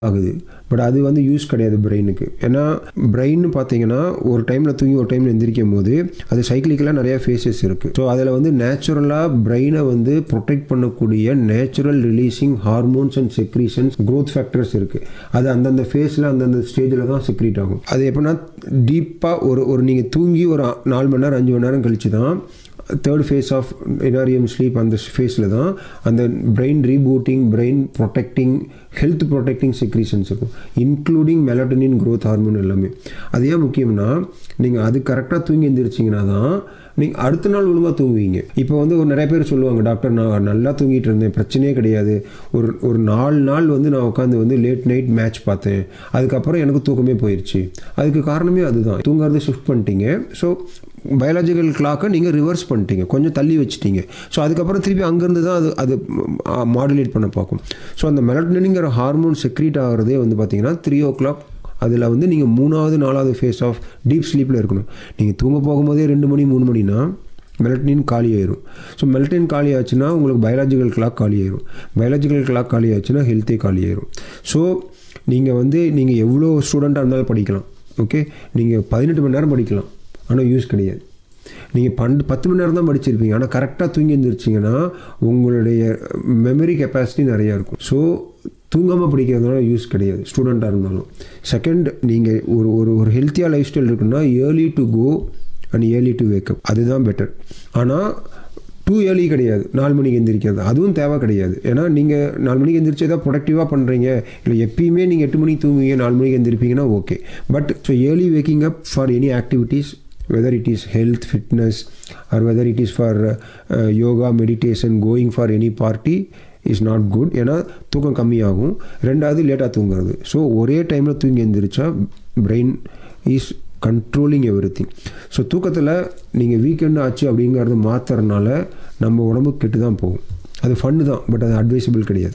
ஆகுது பட் அது வந்து யூஸ் கிடையாது பிரெயினுக்கு ஏன்னா பிரெயின் பார்த்தீங்கன்னா ஒரு டைமில் தூங்கி ஒரு டைமில் எந்திரிக்கும் போது அது சைக்கிளிக்கலாக நிறைய ஃபேஸஸ் இருக்குது ஸோ அதில் வந்து நேச்சுரலாக பிரெயினை வந்து ப்ரொடெக்ட் பண்ணக்கூடிய natural releasing hormones and secretions growth factors இருக்குது அது அந்தந்த ஃபேஸில் அந்தந்த ஸ்டேஜில் தான் செக்ரீட் ஆகும் அது எப்படின்னா டீப்பாக ஒரு ஒரு நீங்கள் தூங்கி ஒரு நாலு மணி நேரம் அஞ்சு மணி நேரம் கழிச்சு தான் தேர்ட் ஃபேஸ் ஆஃப் இனாரியம் ஸ்லீப் அந்த ஃபேஸில் தான் அந்த brain rebooting brain protecting health protecting secretions இருக்கும் இன்க்ளூடிங் மெலட்டனின் growth ஹார்மோன் எல்லாமே அது ஏன் முக்கியம்னா நீங்கள் அது கரெக்டாக தூங்கி எந்திரிச்சிங்கன்னா தான் நீங்கள் அடுத்த நாள் ஒழுங்காக தூங்குவீங்க இப்போ வந்து ஒரு நிறைய பேர் சொல்லுவாங்க டாக்டர் நான் நல்லா தூங்கிட்டு இருந்தேன் பிரச்சனையே கிடையாது ஒரு ஒரு நாலு நாள் வந்து நான் உட்காந்து வந்து லேட் நைட் மேட்ச் பார்த்தேன் அதுக்கப்புறம் எனக்கு தூக்கமே போயிடுச்சு அதுக்கு காரணமே அதுதான் தூங்குறது ஷிஃப்ட் பண்ணிட்டீங்க ஸோ பயாலஜிக்கல் கிளாக்கை நீங்கள் ரிவர்ஸ் பண்ணிட்டீங்க கொஞ்சம் தள்ளி வச்சிட்டீங்க ஸோ அதுக்கப்புறம் திருப்பி அங்கேருந்து தான் அது அது மாடுலேட் பண்ண பார்க்கும் ஸோ அந்த மெலட்டனிங்கிற ஹார்மோன் செக்ரீட் ஆகிறதே வந்து பார்த்தீங்கன்னா த்ரீ ஓ கிளாக் அதில் வந்து நீங்கள் மூணாவது நாலாவது ஃபேஸ் ஆஃப் டீப் ஸ்லீப்பில் இருக்கணும் நீங்கள் தூங்க போகும்போதே ரெண்டு மணி மூணு மணினா மெலட்டனின் காலி ஆயிரும் ஸோ மெலட்டனின் காலி ஆச்சுன்னா உங்களுக்கு பயாலஜிக்கல் கிளாக் காலி ஆயிரும் பயாலஜிக்கல் கிளாக் காலி ஆச்சுன்னா ஹெல்த்தே காலி ஆயிரும் ஸோ நீங்கள் வந்து நீங்கள் எவ்வளோ ஸ்டூடெண்ட்டாக இருந்தாலும் படிக்கலாம் ஓகே நீங்கள் பதினெட்டு மணி நேரம் படிக்கலாம் ஆனால் யூஸ் கிடையாது நீங்கள் பண்டு பத்து மணி நேரம் தான் படிச்சிருப்பீங்க ஆனால் கரெக்டாக தூங்கி எழுந்திரிச்சிங்கன்னா உங்களுடைய மெமரி கெப்பாசிட்டி நிறையா இருக்கும் ஸோ தூங்காமல் படிக்கிறதுனால யூஸ் கிடையாது ஸ்டூடெண்ட்டாக இருந்தாலும் செகண்ட் நீங்கள் ஒரு ஒரு ஒரு ஹெல்த்தியாக லைஃப் ஸ்டைல் இருக்குன்னா early to go and early to wake up அதுதான் பெட்டர் ஆனால் டூ ஏர்லி கிடையாது நாலு மணிக்கு எந்திரிக்கிறது அதுவும் தேவை கிடையாது ஏன்னா நீங்கள் நாலு மணிக்கு எந்திரிச்சு ஏதாவது ப்ரொடக்டிவாக பண்ணுறீங்க இல்லை எப்பயுமே நீங்கள் எட்டு மணிக்கு தூங்குவீங்க நாலு மணிக்கு எந்திரிப்பீங்கன்னா okay but so early waking up for any activities whether it is health fitness or whether it is for uh, uh, yoga meditation going for any party is not good ஏன்னா தூக்கம் கம்மியாகும் ரெண்டாவது லேட்டாக தூங்குறது ஸோ ஒரே டைமில் தூங்கி எழுந்திரிச்சா brain is controlling everything so தூக்கத்தில் நீங்கள் வீக்கெண்டு ஆச்சு அப்படிங்கிறத மாற்றுறதுனால நம்ம உடம்பு கெட்டு தான் போகும் அது ஃபன்னு தான் பட் அது அட்வைசபிள் கிடையாது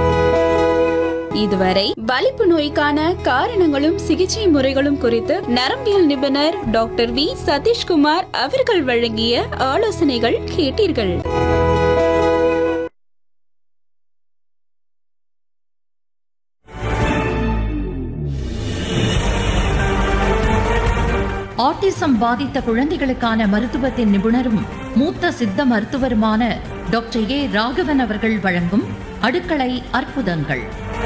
இதுவரை வலிப்பு நோய்க்கான காரணங்களும் சிகிச்சை முறைகளும் குறித்து நரம்பியல் நிபுணர் டாக்டர் வி சதீஷ்குமார் அவர்கள் வழங்கிய ஆலோசனைகள் கேட்டீர்கள் ஆட்டிசம் பாதித்த குழந்தைகளுக்கான மருத்துவத்தின் நிபுணரும் மூத்த சித்த மருத்துவருமான டாக்டர் ஏ ராகவன் அவர்கள் வழங்கும் அடுக்களை அற்புதங்கள்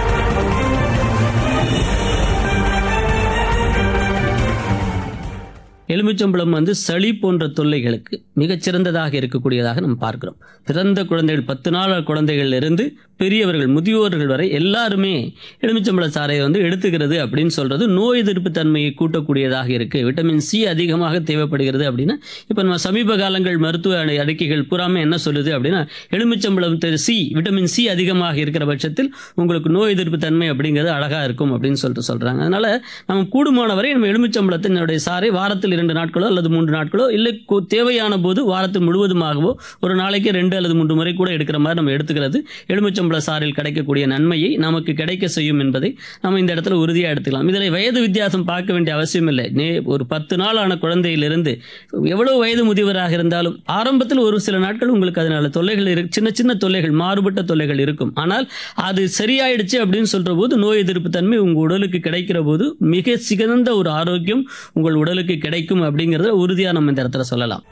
எலுமிச்சம்பழம் வந்து சளி போன்ற தொல்லைகளுக்கு மிகச்சிறந்ததாக இருக்கக்கூடியதாக நம்ம பார்க்கிறோம் பிறந்த குழந்தைகள் பத்து நாள் குழந்தைகள் இருந்து பெரியவர்கள் முதியோர்கள் வரை எல்லாருமே எலுமிச்சம்பழ சாறை வந்து எடுத்துக்கிறது அப்படின்னு சொல்றது நோய் எதிர்ப்பு தன்மையை கூட்டக்கூடியதாக இருக்கு விட்டமின் சி அதிகமாக தேவைப்படுகிறது அப்படின்னா இப்போ நம்ம சமீப காலங்கள் மருத்துவ அறிக்கைகள் பூராமே என்ன சொல்லுது அப்படின்னா எலுமிச்சம்பழம் சி விட்டமின் சி அதிகமாக இருக்கிற பட்சத்தில் உங்களுக்கு நோய் எதிர்ப்பு தன்மை அப்படிங்கிறது அழகா இருக்கும் அப்படின்னு சொல்லிட்டு சொல்றாங்க அதனால நம்ம கூடுமான வரை நம்ம எலுமிச்சம்பழத்தினுடைய சாறை வாரத்தில் இரண்டு நாட்களோ அல்லது மூன்று நாட்களோ இல்லை கு- தேவையான போது வாரத்தில் முழுவதுமாகவோ ஒரு நாளைக்கு ரெண்டு அல்லது மூன்று முறை கூட எடுக்கிற மாதிரி நம்ம எடுத்துக்கிறது எலுமிச்சம்பழ சாறில் கிடைக்கக்கூடிய நன்மையை நமக்கு கிடைக்க செய்யும் என்பதை நம்ம இந்த இடத்துல உறுதியாக எடுத்துக்கலாம் இதில் வயது வித்தியாசம் பார்க்க வேண்டிய அவசியம் இல்லை நே ஒரு பத்து நாளான குழந்தையிலிருந்து எவ்வளவு வயது முதியவராக இருந்தாலும் ஆரம்பத்தில் ஒரு சில நாட்கள் உங்களுக்கு அதனால தொல்லைகள் இருக்கு சின்ன சின்ன தொல்லைகள் மாறுபட்ட தொல்லைகள் இருக்கும் ஆனால் அது சரியாயிடுச்சு அப்படின்னு சொல்ற போது நோய் எதிர்ப்பு தன்மை உங்க உடலுக்கு கிடைக்கிற போது மிக சிறந்த ஒரு ஆரோக்கியம் உங்கள் உடலுக்கு கிடைக்கும் அப்படிங்கறத உறுதியா நம்ம இந்த இடத்துல சொல்லலாம்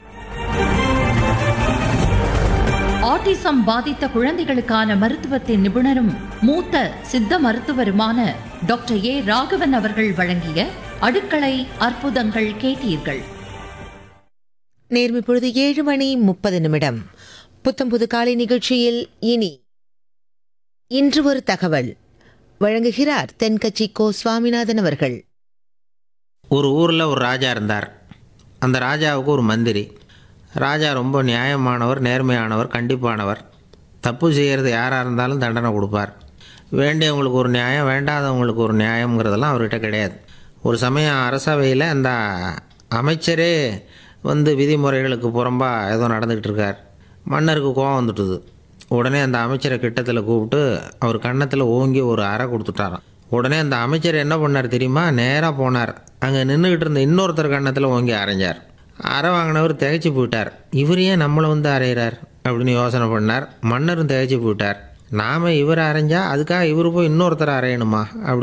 ஆட்டிசம் பாதித்த குழந்தைகளுக்கான மருத்துவத்தின் நிபுணரும் மூத்த சித்த மருத்துவருமான டாக்டர் ஏ ராகவன் அவர்கள் வழங்கிய அடுக்களை அற்புதங்கள் கேட்டீர்கள் நேர்மை பொழுது ஏழு மணி முப்பது நிமிடம் புத்தம்புது காலை நிகழ்ச்சியில் இனி இன்று ஒரு தகவல் வழங்குகிறார் தென்கட்சி கோ சுவாமிநாதன் அவர்கள் ஒரு ஊரில் ஒரு ராஜா இருந்தார் அந்த ராஜாவுக்கு ஒரு மந்திரி ராஜா ரொம்ப நியாயமானவர் நேர்மையானவர் கண்டிப்பானவர் தப்பு செய்கிறது யாராக இருந்தாலும் தண்டனை கொடுப்பார் வேண்டியவங்களுக்கு ஒரு நியாயம் வேண்டாதவங்களுக்கு ஒரு நியாயங்கிறதெல்லாம் அவர்கிட்ட கிடையாது ஒரு சமயம் அரசவையில் அந்த அமைச்சரே வந்து விதிமுறைகளுக்கு புறம்பாக ஏதோ நடந்துக்கிட்டு இருக்கார் மன்னருக்கு கோவம் வந்துட்டுது உடனே அந்த அமைச்சரை கிட்டத்தில் கூப்பிட்டு அவர் கன்னத்தில் ஓங்கி ஒரு அறை கொடுத்துட்டாராம் உடனே அந்த அமைச்சர் என்ன பண்ணார் தெரியுமா நேராக போனார் அங்கே நின்றுக்கிட்டு இருந்த இன்னொருத்தர் கன்னத்தில் ஓங்கி அரைஞ்சார் அறை வாங்கினவர் திகைச்சு போயிட்டார் இவர் ஏன் நம்மளை வந்து அரைகிறார் அப்படின்னு யோசனை பண்ணார் மன்னரும் திகைச்சு போயிட்டார் நாம் இவரை அரைஞ்சா அதுக்காக இவர் போய் இன்னொருத்தரை அரையணுமா அப்படி